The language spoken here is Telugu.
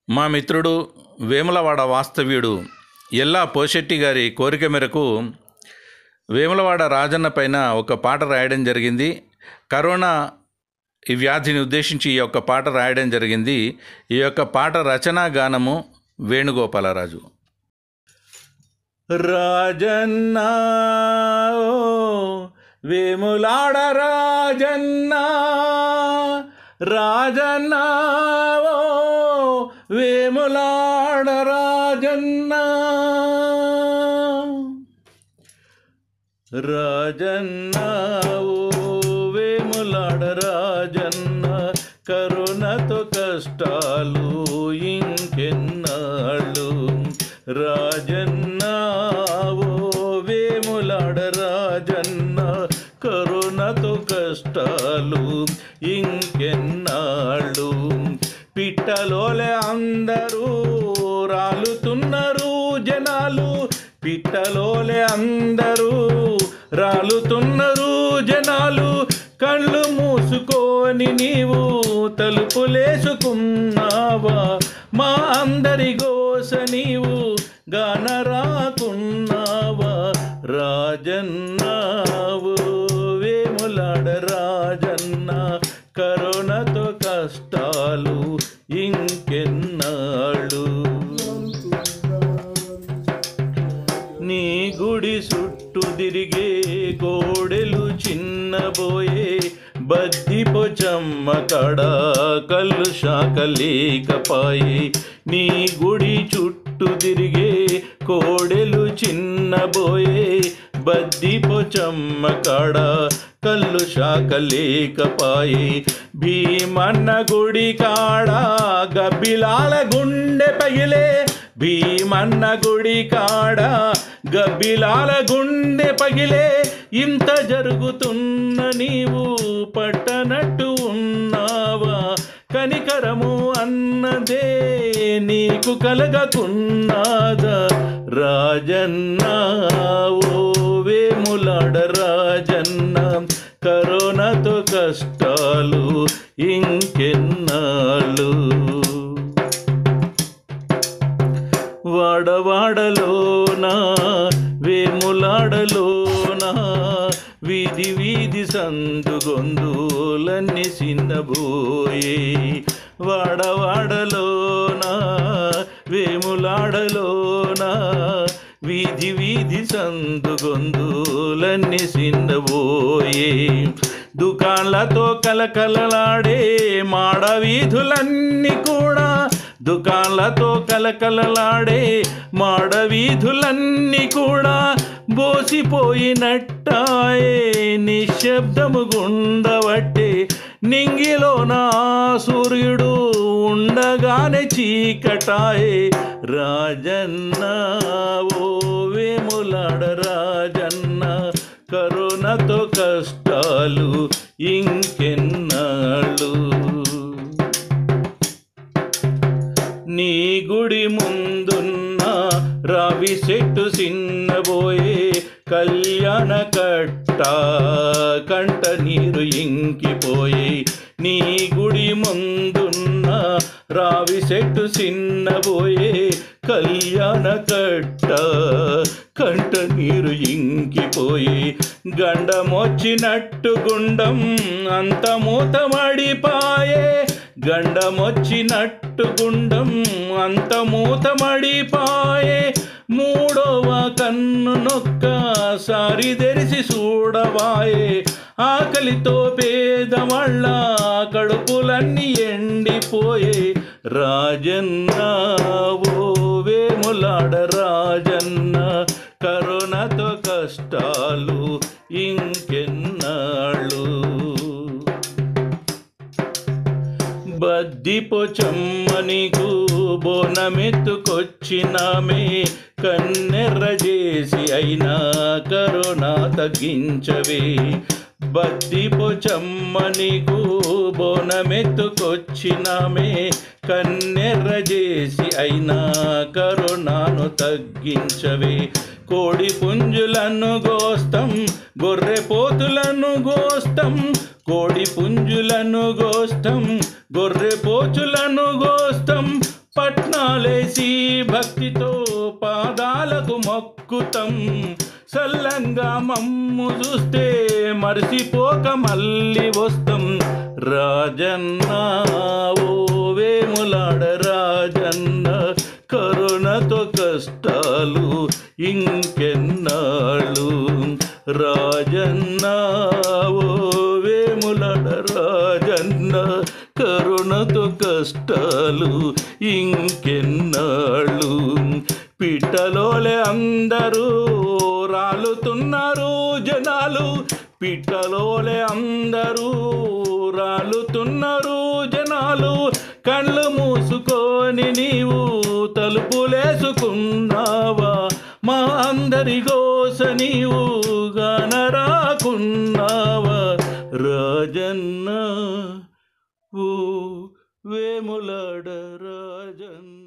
మా మిత్రుడు వేములవాడ వాస్తవ్యుడు ఎల్లా పోషెట్టి గారి కోరిక మేరకు వేములవాడ రాజన్న పైన ఒక పాట రాయడం జరిగింది కరోనా ఈ వ్యాధిని ఉద్దేశించి ఈ యొక్క పాట రాయడం జరిగింది ఈ యొక్క పాట రచనా గానము వేణుగోపాలరాజు రాజన్న ఓ వేములాడ రాజన్న రాజన్న ఓ వేములాడ రాజన్న రాజన్న ఓ వేములాడ రాజన్న కరుణతో కష్టాలు ఇంకెన్నాళ్ళు రాజన్న ఓ వేములాడ రాజన్న కరుణతో కష్టాలు ఇంకెన్నాళ్ళు పిట్టలోలే అందరూ రాలుతున్నారు జనాలు పిట్టలోలే అందరూ రాలుతున్నారు జనాలు కళ్ళు మూసుకొని నీవు తలుపులేసుకున్నావా మా అందరి గోస నీవు గానరాకున్నావా రాజన్నావు వేములాడ రాజన్న కరోనాతో కష్టాలు ఇంకెన్నాళ్ళు నీ గుడి చుట్టూ తిరిగే కోడెలు చిన్నబోయే బద్దిపో చమ్మ కడ కళ్ళు శాఖ లేకపాయే నీ గుడి చుట్టూ తిరిగే కోడెలు చిన్నబోయే బద్దిపో చమ్మ కడ కళ్ళు శాఖ లేకపాయే భీమన్న గుడి కాడ గబ్బిలాల గుండె పగిలే భీమన్న గుడి కాడ గబ్బిలాల గుండె పగిలే ఇంత జరుగుతున్న నీవు పట్టనట్టు ఉన్నావా కనికరము అన్నదే నీకు కలగకున్నాదా రాజన్న ఓ వేములాడ రాజన్న కరోనాతో కష్టాలు ఇంకెన్నాళ్ళు వాడవాడలోనా వేములాడలోనా వీధి వీధి సందు గొందులన్నీ చిన్నబోయే వాడవాడలోనా వేములాడలోనా వీధి వీధి సందు గొందులన్నీ చిన్నబోయే దుకాన్లతో కలకలలాడే మాడ వీధులన్నీ కూడా దుకాన్లతో కలకలలాడే మాడ వీధులన్నీ కూడా బోసిపోయినట్టాయే నిశ్శబ్దము గుండవట్టే నింగిలో నా సూర్యుడు ఉండగానే చీకటాయే రాజన్న ఓ వేములాడ రాజన్న కరోనాతో కష్టాలు ఇంకెన్నాళ్ళు నీ గుడి ముందున్న రావి చెట్టు చిన్నబోయే కళ్యాణ కట్ట కంట నీరు ఇంకిపోయే నీ గుడి ముందున్న రావి చెట్టు చిన్నబోయే కళ్యాణ కట్ట కంట నీరు ఇంకిపోయి గండమొచ్చినట్టు గుండం అంత మూతమడిపాయే గండమొచ్చినట్టు గుండం అంత మూతమడిపాయే మూడవ కన్ను నొక్కసారి తెరిసి చూడవాయే ఆకలితో పేదవాళ్ళ కడుపులన్నీ ఎండిపోయే రాజన్న ఓ వేములాడ రాజన్న కరోనాతో కష్టాలు ఇంకెన్నాళ్ళు బద్దిపో చెమ్మనికు బోనమెత్తుకొచ్చినామే కన్నెర్ర చేసి అయినా కరోనా తగ్గించవే బద్దిపో చెమ్మనికు బోనమెత్తుకొచ్చినామే కన్నెర్ర చేసి అయినా కరోనాను తగ్గించవే కోడి పుంజులను గోస్తం గొర్రె పోతులను గోస్తం కోడి పుంజులను గోస్తం గొర్రె పోచులను గోస్తం పట్ల భక్తితో పాదాలకు మొక్కుతం సల్లంగా మమ్ము చూస్తే మరిసిపోక మళ్ళీ వస్తాం రాజన్న ఓ వేములాడ రాజన్న కరుణతో కష్టాలు ఇంకెన్నాళ్ళు రాజన్న ఓ వేములాడ రాజన్న కరుణతో కష్టాలు ఇంకెన్నాళ్ళు పిట్టలోలే అందరూ రాలుతున్నారు జనాలు పిట్టలోలే అందరూ రాలుతున్నారు జనాలు కళ్ళు మూసుకొని నీవు తలుపులేసుకున్నావా మా అందరి గోస నీవు గానరాకున్నావా రాజన్న ఓ వేములాడ రాజన్న